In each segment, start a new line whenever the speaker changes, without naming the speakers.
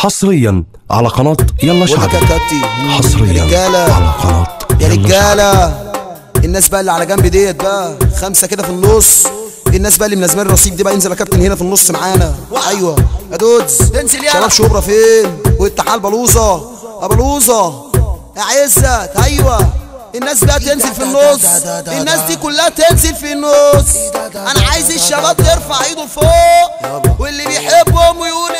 حصريا على قناة يلا
بقول لك
شعبي
يا كابتن
حصريا
يا رجالة
على قناة
يا
يلا شعبي.
رجالة الناس بقى اللي على جنب ديت بقى خمسة كده في النص الناس بقى اللي منزمين الرصيف دي بقى ينزل يا كابتن هنا في النص معانا ايوه يا دودز
انزل يلا.
شباب شبرا فين والتحال بلوزة يا بلوزة يا عزت ايوه الناس بقى تنزل في النص الناس دي كلها تنزل في النص انا عايز الشباب ترفع ايده فوق واللي بيحبهم يقول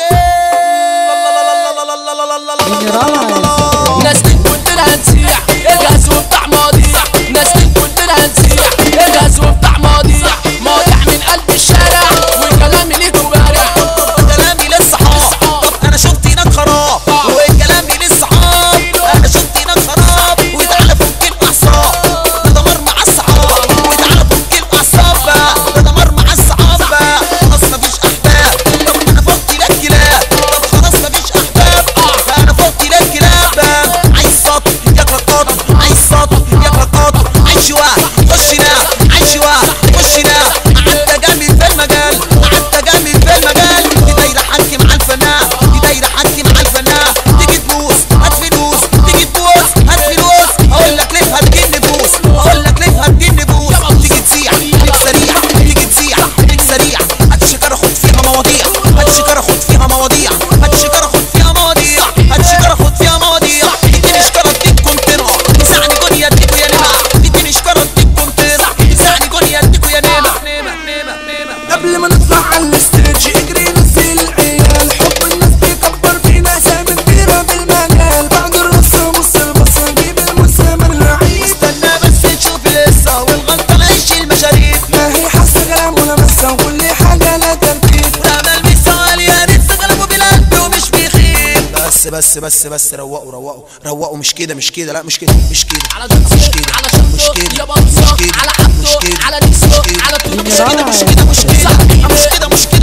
ايه
ناس كنت هنسيح اجهز وبتاع مواضيع ناس كنت هنسيح اجهز وبتاع مواضيع مواضيع من قلب الشارع وكلامي ليكوا بارع
كلامي للصحاب طب انا شفت هناك خراب وكلامي للصحاب انا شفت هناك خراب وتعالى فك الاعصاب ده دمار مع الصحاب وتعالى فك الاعصاب بقى ده دمار مع الصحاب بقى خلاص مفيش احباب طب انا فوقت لك كلاب طب خلاص مفيش احباب انا فوقت لك كلاب بقى عايز سطر ياكلك قطر عايز سطر ياكلك قطر عايش واحد خش نام عايش واحد خش نام قعدت جنبي في المجال قعدت جنبي في المجال دي دايره حكي مع الفنان دي دايره حكي مع الفنان تيجي تبوس هات فلوس تيجي تبوس هات فلوس اقول لك ليه هتجيني بوس اقول لك ليه هتجيني بوس تيجي تسيح ليك سريع تيجي تسيح ليك سريع هات شكاره خد فيها مواضيع هات شكاره خد فيها مواضيع هات شكاره خد فيها مواضيع هات شكاره خد فيها مواضيع اديني شكاره اديك كونتينر تسعني جوني اديكوا يا نمع اديني شكاره اديك كونتينر تسعني جوني اديكوا يا نمع نمع نمع نمع
قبل ما نطلع على الستيج اجري نزل العيال حب الناس بيكبر فينا اسامي كبيرة بالمجال بعد الرص مص البص جيب المسلم الرعيد
استنى بس تشوف القصة والغلطة ماشي المشاريب
ما هي حاسة كلام ولا مسة وكل حاجة لا ترتيب
رمى بالسؤال يا ريت تغلبوا بالقلب ومش بيخيب
بس بس بس بس روقوا روقوا روقوا مش كده مش كده لا مش كده مش كده
على
مش
دكسو
كده
على
مش
شطو
كده
يا
مش
بطسو
كده
على
مش
حبتو
كده
على دكسو
مش كده
على توتو
مش كده مش كده مش كده مش كده مش كده